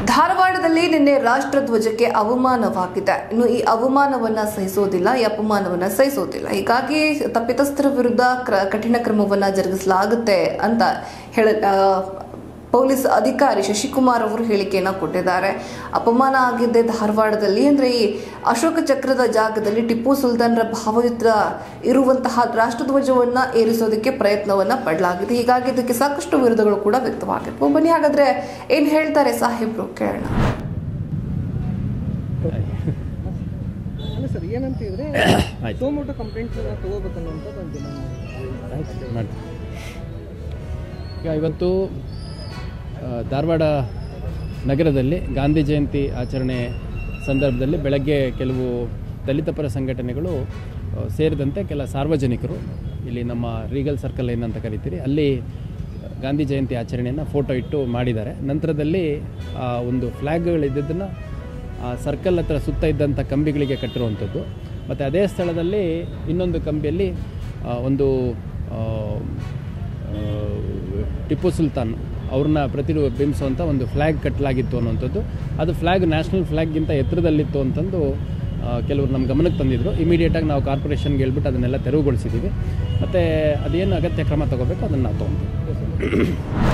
ಧಾರವಾಡದಲ್ಲಿ ನಿನ್ನೆ ರಾಷ್ಟ್ರಧ್ವಜಕ್ಕೆ ಅವಮಾನವಾಗಿದೆ ಇನ್ನು ಈ ಅವಮಾನವನ್ನ ಸಹಿಸೋದಿಲ್ಲ ಈ ಅಪಮಾನವನ್ನ ಸಹಿಸೋದಿಲ್ಲ ಹೀಗಾಗಿ ತಪ್ಪಿತಸ್ಥರ ವಿರುದ್ಧ ಕ್ರ- ಕಠಿಣ ಕ್ರಮವನ್ನ ಜರುಗಿಸಲಾಗುತ್ತೆ ಅಂತ ಹೇಳ ಆ, ಪೊಲೀಸ್ ಅಧಿಕಾರಿ ಶಶಿಕುಮಾರ್ ಅವರು ಹೇಳಿಕೆಯನ್ನ ಕೊಟ್ಟಿದ್ದಾರೆ ಅಪಮಾನ ಆಗಿದ್ದೆ ಧಾರವಾಡದಲ್ಲಿ ಅಂದ್ರೆ ಈ ಅಶೋಕ ಚಕ್ರದ ಜಾಗದಲ್ಲಿ ಟಿಪ್ಪು ಸುಲ್ತಾನ್ರ ಭಾವಚಿತ್ರ ಇರುವಂತಹ ರಾಷ್ಟ್ರಧ್ವಜವನ್ನ ಏರಿಸೋದಕ್ಕೆ ಪ್ರಯತ್ನವನ್ನ ಪಡಲಾಗಿದೆ ಹೀಗಾಗಿ ಇದಕ್ಕೆ ಸಾಕಷ್ಟು ವಿರೋಧಗಳು ಕೂಡ ವ್ಯಕ್ತವಾಗಿದ್ವು ಬನ್ನಿ ಹಾಗಾದ್ರೆ ಏನ್ ಹೇಳ್ತಾರೆ ಸಾಹೇಬ್ರು ಕೇಳೋಣ ಅಲ್ಲ ಸರ್ ಏನಂತ ಹೇಳಿದ್ರೆ ಆಯ್ತು. ಸೋಮೋಟೋ ಕಂಪ್ಲೇಂಟ್ಸ್ ತಗೋಬೇಕನ್ನುವಂಥದ್ದು ಒಂದು ನಮ್ಮ ಆಯ್ತು ಮಾಡ್ತೀನಿ ಈಗ ಇವತ್ತು ಆ, ಧಾರವಾಡ ನಗರದಲ್ಲಿ ಗಾಂಧಿ ಜಯಂತಿ ಆಚರಣೆ ಸಂದರ್ಭದಲ್ಲಿ ಬೆಳಗ್ಗೆ ಕೆಲವು ದಲಿತ ಪರ ಸಂಘಟನೆಗಳು ಆ, ಸೇರಿದಂತೆ ಕೆಲ ಸಾರ್ವಜನಿಕರು ಇಲ್ಲಿ ನಮ್ಮ ರೀಗಲ್ ಸರ್ಕಲ್ ಏನಂತ ಕರಿತೀರಿ ಅಲ್ಲಿ ಗಾಂಧಿ ಜಯಂತಿ ಆಚರಣೆಯನ್ನು ಫೋಟೋ ಇಟ್ಟು ಮಾಡಿದ್ದಾರೆ ನಂತರದಲ್ಲಿ ಆ ಒಂದು ಫ್ಲ್ಯಾಗ್ಗಳಿದ್ದನ್ನು ಆ ಸರ್ಕಲ್ ಹತ್ರ ಸುತ್ತ ಇದ್ದಂಥ ಕಂಬಿಗಳಿಗೆ ಕಟ್ಟಿರುವಂಥದ್ದು ಮತ್ತು ಅದೇ ಸ್ಥಳದಲ್ಲಿ ಇನ್ನೊಂದು ಕಂಬಿಯಲ್ಲಿ ಆ, ಒಂದು ಆ, ಆ, ಟಿಪ್ಪು ಸುಲ್ತಾನ್ ಅವ್ರನ್ನ ಪ್ರತಿಬಿಂಬಿಸುವಂಥ ಒಂದು ಫ್ಲ್ಯಾಗ್ ಕಟ್ಟಲಾಗಿತ್ತು ಅನ್ನುವಂಥದ್ದು ಅದು ಫ್ಲ್ಯಾಗ್ ನ್ಯಾಷನಲ್ ಫ್ಲ್ಯಾಗ್ಗಿಂತ ಎತ್ತರದಲ್ಲಿತ್ತು ಅಂತಂದು ಆ, ಕೆಲವರು ನಮ್ಮ ಗಮನಕ್ಕೆ ತಂದಿದ್ದರು ಇಮಿಡಿಯೇಟಾಗಿ ನಾವು ಕಾರ್ಪೊರೇಷನ್ಗೆ ಹೇಳ್ಬಿಟ್ಟು ಅದನ್ನೆಲ್ಲ ತೆರವುಗೊಳಿಸಿದ್ದೀವಿ ಮತ್ತು ಅದೇನು ಅಗತ್ಯ ಕ್ರಮ ತಗೋಬೇಕು ಅದನ್ನು ನಾವು ತೊಗೊಂತೀವಿ